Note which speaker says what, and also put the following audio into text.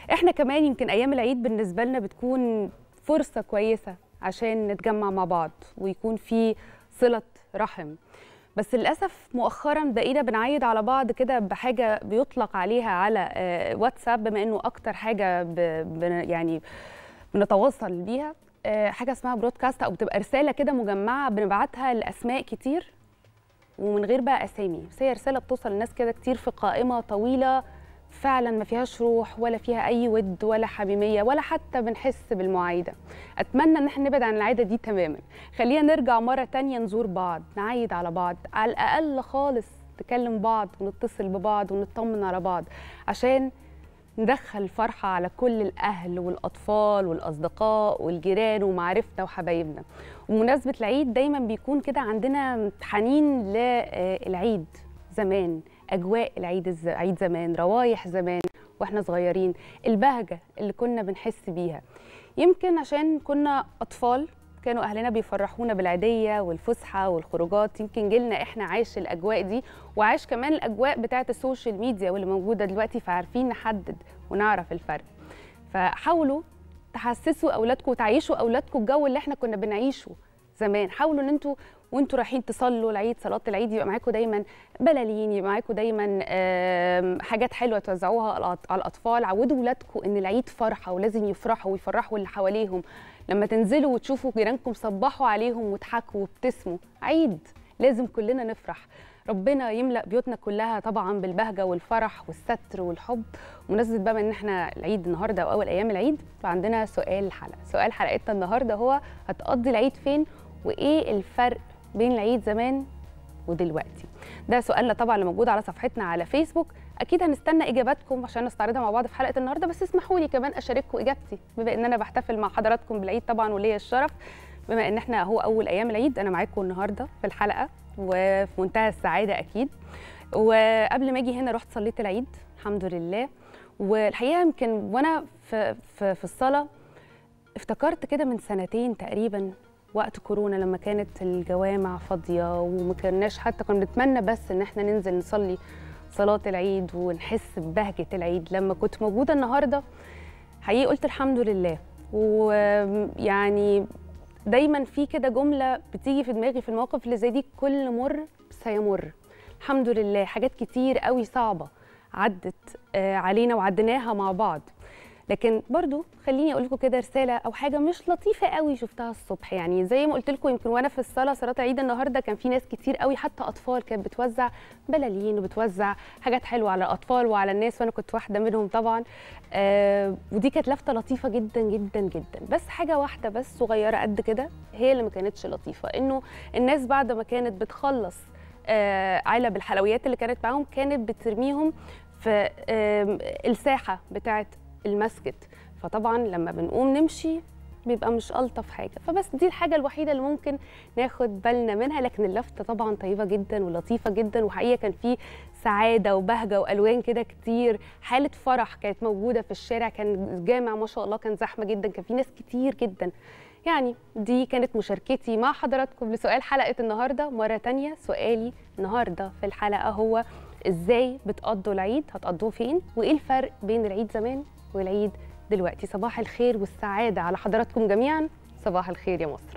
Speaker 1: احنا كمان يمكن ايام العيد بالنسبه لنا بتكون فرصه كويسه عشان نتجمع مع بعض ويكون في صله رحم بس للاسف مؤخرا بقينا بنعيد على بعض كده بحاجه بيطلق عليها على آه، واتساب بما انه اكتر حاجه ب... ب... يعني بنتواصل بيها آه، حاجه اسمها برودكاست او بتبقى رساله كده مجمعه بنبعتها لاسماء كتير ومن غير بقى اسامي بس هي رساله بتوصل لناس كده كتير في قائمه طويله فعلا ما فيهاش روح ولا فيها اي ود ولا حميميه ولا حتى بنحس بالمعايده اتمنى ان احنا نبعد عن العاده دي تماما خلينا نرجع مره تانية نزور بعض نعيد على بعض على الاقل خالص نكلم بعض ونتصل ببعض ونطمن على بعض عشان ندخل الفرحة على كل الأهل والأطفال والأصدقاء والجيران ومعارفنا وحبايبنا ومناسبة العيد دايما بيكون كده عندنا حنين للعيد زمان أجواء العيد الز- عيد زمان روايح زمان واحنا صغيرين البهجة اللي كنا بنحس بيها يمكن عشان كنا أطفال كانوا أهلنا بيفرحونا بالعيدية والفسحة والخروجات يمكن جيلنا إحنا عايش الأجواء دي وعايش كمان الأجواء بتاعة السوشيال ميديا واللي موجودة دلوقتي فعارفين نحدد ونعرف الفرق فحاولوا تحسسوا أولادكم وتعيشوا أولادكم الجو اللي إحنا كنا بنعيشه زمان حاولوا ان انتوا وانتوا رايحين تصلوا العيد صلاه العيد يبقى معاكم دايما بلالين يبقى معاكم دايما آم، حاجات حلوه توزعوها على الأط- على الاطفال عودوا ولادكم ان العيد فرحه ولازم يفرحوا ويفرحوا اللي حواليهم لما تنزلوا وتشوفوا جيرانكم صبحوا عليهم وتضحكوا وابتسموا عيد لازم كلنا نفرح ربنا يملأ بيوتنا كلها طبعا بالبهجه والفرح والستر والحب ومناسبة بقى ان احنا العيد النهارده او اول ايام العيد فعندنا سؤال الحلقه سؤال حلقتنا النهارده هو هتقضي العيد فين وايه الفرق بين العيد زمان ودلوقتي ده سؤالنا طبعا اللي موجود على صفحتنا على فيسبوك اكيد هنستنى اجاباتكم عشان نستعرضها مع بعض في حلقه النهارده بس اسمحوا لي كمان اشارككم اجابتي بما ان انا بحتفل مع حضراتكم بالعيد طبعا وليا الشرف بما ان احنا هو اول ايام العيد انا معاكم النهارده في الحلقه وفي منتهى السعاده اكيد وقبل ما اجي هنا رحت صليت العيد الحمد لله والحقيقه يمكن وانا في في, في الصلاه افتكرت كده من سنتين تقريبا وقت كورونا لما كانت الجوامع فاضيه وما كناش حتى كنا بنتمنى بس ان احنا ننزل نصلي صلاه العيد ونحس ببهجه العيد لما كنت موجوده النهارده حقيقي قلت الحمد لله ويعني دايما في كده جمله بتيجي في دماغي في المواقف اللي زي دي كل مر سيمر الحمد لله حاجات كتير قوي صعبه عدت آه، علينا وعديناها مع بعض لكن برضو خليني اقول لكم كده رساله او حاجه مش لطيفه قوي شفتها الصبح يعني زي ما قلت لكم يمكن وانا في الصلاه صلاه العيد النهارده كان في ناس كتير قوي حتى اطفال كانت بتوزع بلالين وبتوزع حاجات حلوه على الاطفال وعلى الناس وانا كنت واحده منهم طبعا آه ودي كانت لفته لطيفه جدا جدا جدا بس حاجه واحده بس صغيره قد كده هي اللي ما كانتش لطيفه انه الناس بعد ما كانت بتخلص آه علب الحلويات اللي كانت معاهم كانت بترميهم في آم، الساحه بتاعه المسجد فطبعا لما بنقوم نمشي بيبقى مش الطف حاجه فبس دي الحاجه الوحيده اللي ممكن ناخد بالنا منها لكن اللفته طبعا طيبه جدا ولطيفه جدا وحقيقه كان في سعاده وبهجه والوان كده كتير حاله فرح كانت موجوده في الشارع كان الجامع ما شاء الله كان زحمه جدا كان في ناس كتير جدا يعني دي كانت مشاركتي مع حضراتكم لسؤال حلقه النهارده مره تانية سؤالي النهارده في الحلقه هو ازاي بتقضوا العيد هتقضوه فين وايه الفرق بين العيد زمان والعيد دلوقتي صباح الخير والسعاده على حضراتكم جميعا صباح الخير يا مصر